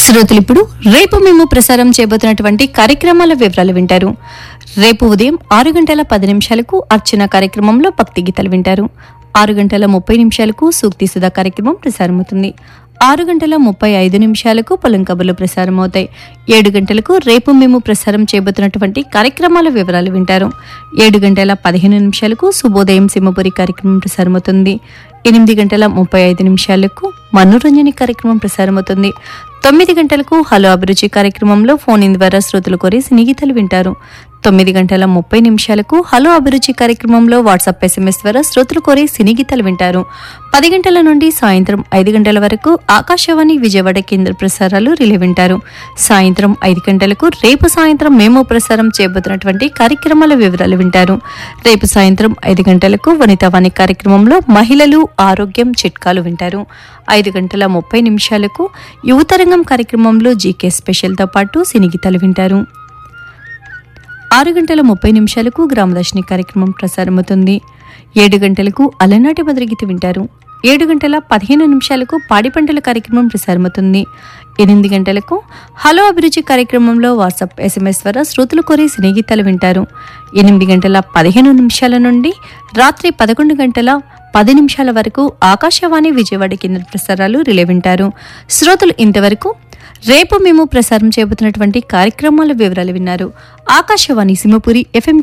శ్రోతలు ఇప్పుడు రేపు మేము ప్రసారం చేయబోతున్నటువంటి కార్యక్రమాల వివరాలు వింటారు రేపు ఉదయం ఆరు గంటల పది నిమిషాలకు అర్చన కార్యక్రమంలో భక్తి గీతాలు వింటారు ఆరు గంటల ముప్పై నిమిషాలకు సూక్తి సుధా కార్యక్రమం ప్రసారమవుతుంది ఆరు గంటల ముప్పై ఐదు నిమిషాలకు పొలం కబుర్లు ప్రసారం అవుతాయి ఏడు గంటలకు రేపు మేము ప్రసారం చేయబోతున్నటువంటి కార్యక్రమాల వివరాలు వింటారు ఏడు గంటల పదిహేను నిమిషాలకు శుభోదయం సింహపురి కార్యక్రమం ప్రసారమవుతుంది ఎనిమిది గంటల ముప్పై ఐదు నిమిషాలకు మనోరంజని కార్యక్రమం ప్రసారమవుతుంది తొమ్మిది గంటలకు హలో అభిరుచి కార్యక్రమంలో ఫోన్ ఇన్ ద్వారా శ్రోతలు కోరి సినీగీతలు వింటారు తొమ్మిది గంటల ముప్పై నిమిషాలకు హలో అభిరుచి కార్యక్రమంలో వాట్సాప్ ఎస్ఎంఎస్ ద్వారా శ్రోతలు కోరి సినీగీతలు వింటారు పది గంటల నుండి సాయంత్రం ఐదు గంటల వరకు ఆకాశవాణి విజయవాడ కేంద్ర ప్రసారాలు రిలే వింటారు సాయంత్రం ఐదు గంటలకు రేపు సాయంత్రం మేము ప్రసారం చేయబోతున్నటువంటి కార్యక్రమాల వివరాలు వింటారు రేపు సాయంత్రం ఐదు గంటలకు వనితావాణి కార్యక్రమంలో మహిళలు ఆరోగ్యం చిట్కాలు వింటారు ఐదు గంటల ముప్పై నిమిషాలకు యువతరంగం కార్యక్రమంలో జీకే స్పెషల్తో పాటు సినిగీతాలు వింటారు ఆరు గంటల ముప్పై నిమిషాలకు గ్రామదర్శిని కార్యక్రమం ప్రసారమవుతుంది ఏడు గంటలకు అలనాటి మధురగీత వింటారు ఏడు గంటల పదిహేను నిమిషాలకు పాడి పంటల కార్యక్రమం ప్రసారమవుతుంది ఎనిమిది గంటలకు హలో అభిరుచి కార్యక్రమంలో వాట్సాప్ ఎస్ఎంఎస్ ద్వారా శ్రోతలు కోరి సినీగీతాలు వింటారు ఎనిమిది గంటల పదిహేను నిమిషాల నుండి రాత్రి పదకొండు గంటల పది నిమిషాల వరకు ఆకాశవాణి విజయవాడ కేంద్ర ప్రసారాలు రిలే వింటారు శ్రోతలు ఇంతవరకు రేపు మేము ప్రసారం చేయబోతున్నటువంటి కార్యక్రమాల వివరాలు విన్నారు ఆకాశవాణి సింహపురి ఎఫ్ఎం